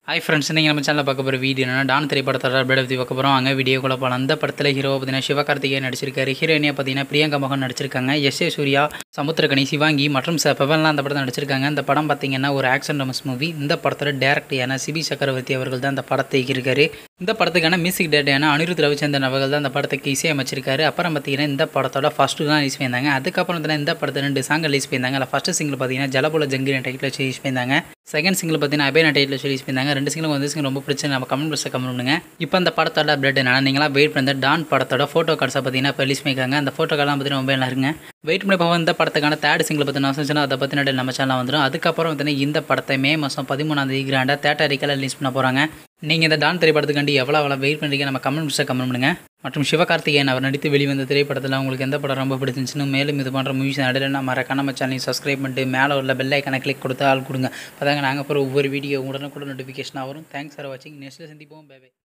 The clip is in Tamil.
ஹாய் ஃப்ரெண்ட்ஸ் நீங்கள் நம்ம சேனலில் பார்க்க போகிற வீடியோ என்னன்னா டான் திரைப்படத்தோட அப்டேட் பற்றி பார்க்க போகிறோம் அங்கே வீடியோக்குள்ள போகலாம் அந்த படத்தில் ஹீரோ பார்த்தீங்கன்னா சிவகார்த்திகேயன் நடிச்சிருக்காரு ஹீரோயினியாக பார்த்தீங்கன்னா பிரியங்கா மோகன் நடிச்சிருக்காங்க எஸ் ஏ சூர்யா சமுத்திரகனி சிவாங்கி மற்றும் ச பெவன்லாம் அந்த படத்தை நடிச்சிருக்காங்க இந்த படம் பார்த்தீங்கன்னா ஒரு ஆக்ஷன் ரமஸ் மூவி இந்த படத்தோட டேரக்டரான சிபி சக்கரவர்த்தி அவர்கள் தான் இந்த படத்தை இயக்கியிருக்காரு இந்த படத்துக்கான மியூசிக் டேரக்டரான அனிருத் ரவிச்சந்திரன் அவர்கள் தான் இந்த படத்துக்கு இசையமைச்சிருக்காரு அப்புறம் பார்த்தீங்கன்னா இந்த படத்தோட ஃபஸ்ட்டு தான் ரிலீஸ் பண்ணியிருந்தாங்க அதுக்கப்புறம் பார்த்தீங்கன்னா இந்த படத்தை ரெண்டு சாங் ரிலீஸ் பண்ணியிருந்தாங்க அதில் ஃபஸ்ட்டு சிங்கிள் பார்த்தீங்கன்னா ஜலபுல ஜங்கிரி டைட்டில் வச்சு ரிலீஸ் பண்ணியிருந்தாங்க செகண்ட் சிங்கிள் பார்த்தீங்கன்னா அபேனா டைட்டில் வச்சு ரிலீஸ் பண்ணியிருந்தாங்க ரெண்டு சிங்கிள் வந்து சிங்கிள் ரொம்ப பிடிச்சி நம்ம கமெண்ட் பாக்ஸில் கமெண்ட் பண்ணுங்க இப்போ அந்த படத்தோட அப்டேட் என்னன்னா நீங்களா வெயிட் பண்ண டான் படத்தோட ஃபோட்டோ கார்ட்ஸை பார்த்தீங்கன்னா இப்போ ரிலீஸ் பண்ணியிருக்காங்க அந்த ஃபோட்டோ கார்டெலாம் பார்த்தீங்கன்னா ரொம்ப நல்லா இருங்க வெயிட் பண்ணி பார்ப்போம் இந்த படத்துக்கான தேர்ட் சிங்கிள் பற்றி நான் சொன்னா அதை பற்றின நம்ம சேனல் வந்துடும் அதுக்கப்புறம் பார்த்தீங்கன்னா இந்த படத்தை மே மாதம் பதிமூணாம் தேதி கிராண்டாக தேட்டரிக்கெல்லாம் ரிலீஸ் பண்ண போகிறாங்க நீங்கள் இந்த டான் திரைப்படத்துக்காண்டி எவ்வளோ எவ்வளோ வெயிட் பண்ணுறீங்க நம்ம கமெண்ட் பாக்ஸில் கமெண்ட் பண்ணுங்க மற்றும் சிவகார்த்திகேயன் அவர் நடித்து வெளிவந்த திரைப்படத்தில் உங்களுக்கு எந்த படம் ரொம்ப பிடிச்சிருந்துச்சுன்னு மேலும் இது போன்ற மூவிஸ் நடுவில் மறக்காம நம்ம சேனலையும் சப்ஸ்கிரைப் பண்ணிட்டு மேலே உள்ள பெல் ஐக்கனை கிளிக் கொடுத்து ஆள் கொடுங்க அப்போ நாங்கள் போகிற ஒவ்வொரு வீடியோ உடனுக்குடன் நோட்டிஃபிகேஷனாக வரும் தேங்க்ஸ் ஃபார் வாட்சிங் நெக்ஸ்ட்டில் சந்திப்போம் பை பை